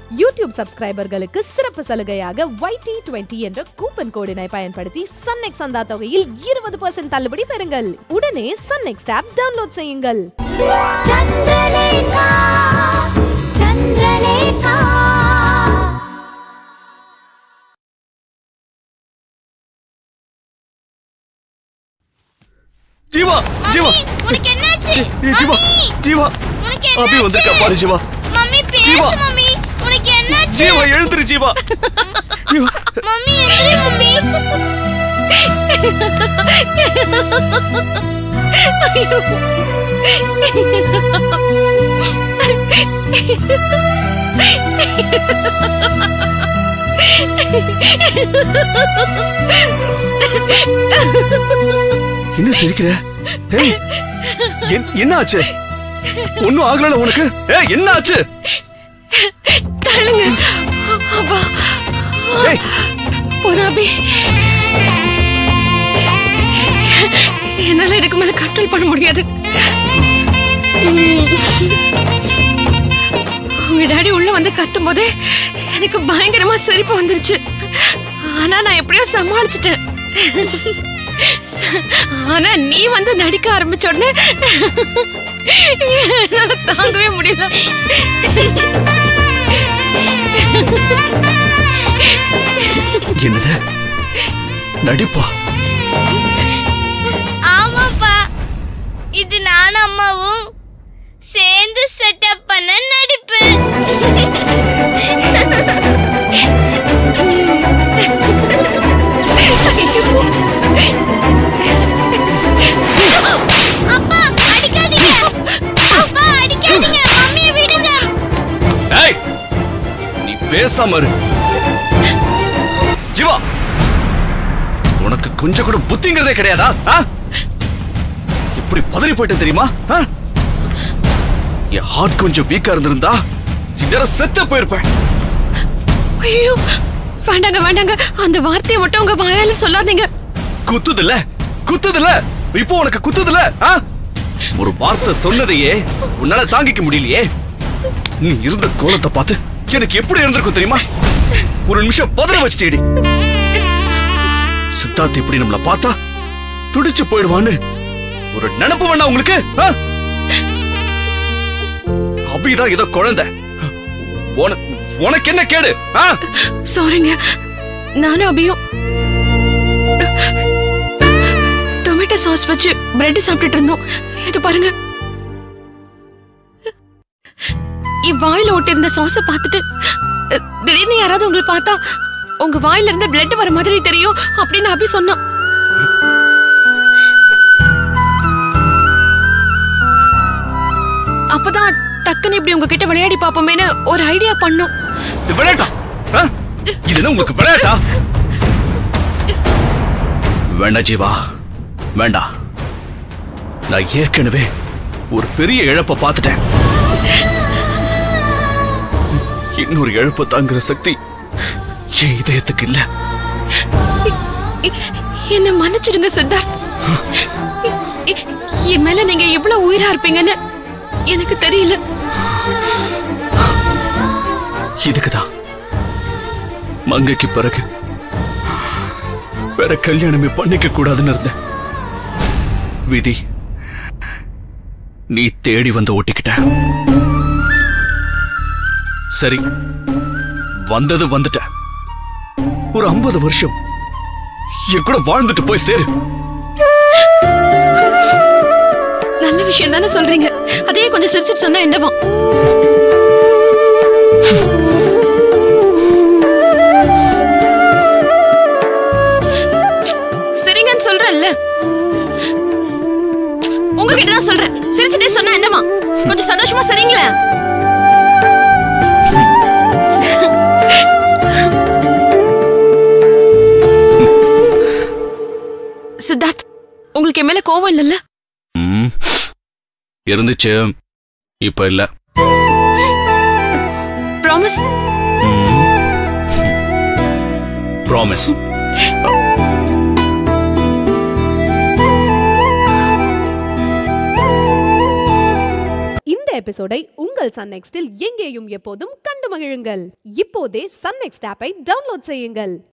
YouTube சப்ஸ்கிரைபர்களுக்கு சிறப்பு சலுகையாக YT twenty என்ற கூப்பன் கோடினை பயன்படுத்தி சன்நெக்ஸ் சந்தா தொகையில் இருபது பர்சன்ட் தள்ளுபடி பெறுங்கள் உடனே சன்நெக்ஸ் ஆப் டவுன்லோட் செய்யுங்கள் చంద్రలేఖ చంద్రలేఖ ஜீவா ஜீவா உனக்கு என்னாச்சு ஏய், ஜீவா ஜீவா உனக்கு அபி வந்திருக்கா பாரு ஜீவா மம்மி ஜீவா. பேசு மம்மி உனக்கு என்னாச்சு ஜீவா எழுந்துரு ஜீவா ஜீவா மம்மி எந்திரி மம்மி என்ன சிரிக்கிற ஏய் என்- என்ன ஆச்சு ஒண்ணும் ஆகல உனக்கு ஏய் என்ன ஆச்சு தள்ளுங்க அப்பா ஏய் போதாபி என்னால இதுக்கு மேல கண்ட்ரோல் பண்ண முடியாது உங்க டாடி உள்ள வந்து கத்தும் போதே எனக்கு பயங்கரமா சிரிப்பு வந்துருச்சு ஆனா நான் எப்படியோ சமாளிச்சிட்டேன் ஆனா நீ வந்து நடிக்க ஆரம்பிச்ச உடனே என்னால தாங்கவே முடியல என்னது நடிப்பா ஆமாப்பா இது நானும் அம்மாவும் சேர்ந்து செட்டப் பண்ண நடிப்பு அப்பா அடிக்காதீங்க அப்பா அடிக்காதீங்க மம்மியை விடுங்க ஏய் நீ பேசாம இரு ஜீவா உனக்கு கொஞ்சம் கூட புத்திங்கிறதே கிடையாதா ஆ? இப்படி பதறி போயிட்டேன் தெரியுமா ஆ? என் ஹார்ட் கொஞ்சம் வீக்கா இருந்திருந்தா இதெல்லாம் செத்த போயிருப்பேன் ஐயோ வேண்டாங்க வேண்டாங்க அந்த வார்த்தையை மட்டும் உங்க வாயால சொல்லாதீங்க குத்துதுல குத்துதுல இப்போ உனக்கு குத்துதுல ஆ? ஒரு வார்த்தை சொன்னதையே உன்னால தாங்கிக்க முடியலையே நீ இருந்த கோலத்தை பார்த்து எனக்கு எப்படி இருந்திருக்கும் தெரியுமா ஒரு நிமிஷம் பதற வச்சுட்டேடி சித்தார்த் இப்படி நம்மள பார்த்தா துடிச்சு போயிடுவான்னு ஒரு நினப்பு வேணா உங்களுக்கு ஆ? அபிதான் ஏதோ குழந்தை உனக்கு உனக்கு என்ன கேடு ஆ? சாரிங்க நானும் அபியும் டொமேட்டோ சாஸ் வச்சு பிரெட் சாப்பிட்டுட்டு இருந்தோம் இது பாருங்க என் வாயில ஓட்டி இருந்த சாஸ பார்த்துட்டு அஹ், திடீர்னு யாராவது உங்களை பார்த்தா உங்க வாயில இருந்து பிளட் வர மாதிரி தெரியும் அப்படின்னு அபி சொன்னான் அப்பதான் டக்குன்னு இப்படி உங்ககிட்ட விளையாடி பாப்போமேன்னு ஒரு ஐடியா பண்ணோம் இது விளையாட்டா ஆ? இது என்ன உங்களுக்கு விளையாட்டா வேண்டாம் ஜீவா வேண்டாம் நான் ஏற்கனவே ஒரு பெரிய இழப்பை பார்த்துட்டேன் இன்னொரு இழப்பை தாங்குற சக்தி என் இதயத்துக்கு இல்ல எ- என்ன மன்னிச்சிடுங்க சித்தார்த் எ- எ- என் மேல நீங்க எவ்வளவு உயிரா இருப்பீங்கன்னு எனக்கு தெரியல இதுக்குதான் மங்கைக்கு பிறகு வேற கல்யாணமே பண்ணிக்க கூடாதுன்னு இருந்தேன் விதி நீ தேடி வந்து ஓட்டிக்கிட்ட சரி வந்தது வந்துட்ட ஒரு ஐம்பது வருஷம் என் கூட வாழ்ந்துட்டு போய் சேரு நல்ல விஷயம் தானே சொல்றீங்க அதே கொஞ்சம் சிரிச்சிட்டு சொன்னா என்னவா சரிங்கன்னு சொல்றேன்ல உங்ககிட்ட தான் சொல்றேன் சிரிச்சுட்டே சொன்னா என்னவா கொஞ்சம் சந்தோஷமா சரிங்களா சித்தார்த் உங்களுக்கு என் மேல கோவம் இல்லைல்ல ம். இருந்துச்சு இப்ப இல்ல ப்ராமிஸ் ப்ராமிஸ் இந்த எபிசோடை உங்கள் சன் நெக்ஸ்டில் எங்கேயும் எப்போதும் கண்டு மகிழுங்கள் இப்போதே சன் நெக்ஸ்ட் ஆப்பை டவுன்லோட் செய்யுங்கள்